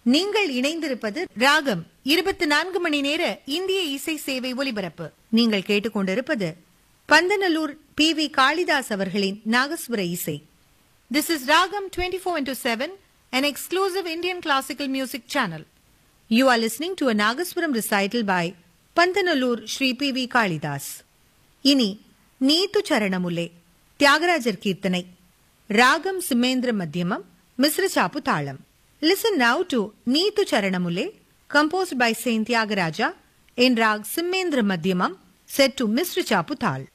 நீங்கள் இணைந்திருப்பது ராகம் இருபத்தி நான்கு மணி நேர இந்திய இசை சேவை ஒலிபரப்பு நீங்கள் கேட்டுக்கொண்டிருப்பது பந்தநல்லூர் பி வி காளிதாஸ் அவர்களின் நாகஸ்வர இசை This is Ragam 24 into 7, an exclusive Indian classical music channel. You are listening to a Nagaswaram recital by Pantanallur Sri P.V. Kalidas. இனி நீத்து சரணமுலே தியாகராஜர் கீர்த்தனை ராகம் சிம்மேந்திர மத்தியமம் Misra Chapu talam listen now to Neethu Charanamule composed by Saint Tyagaraja in rag Simhendra Madhyamam set to Misra Chapu தாள்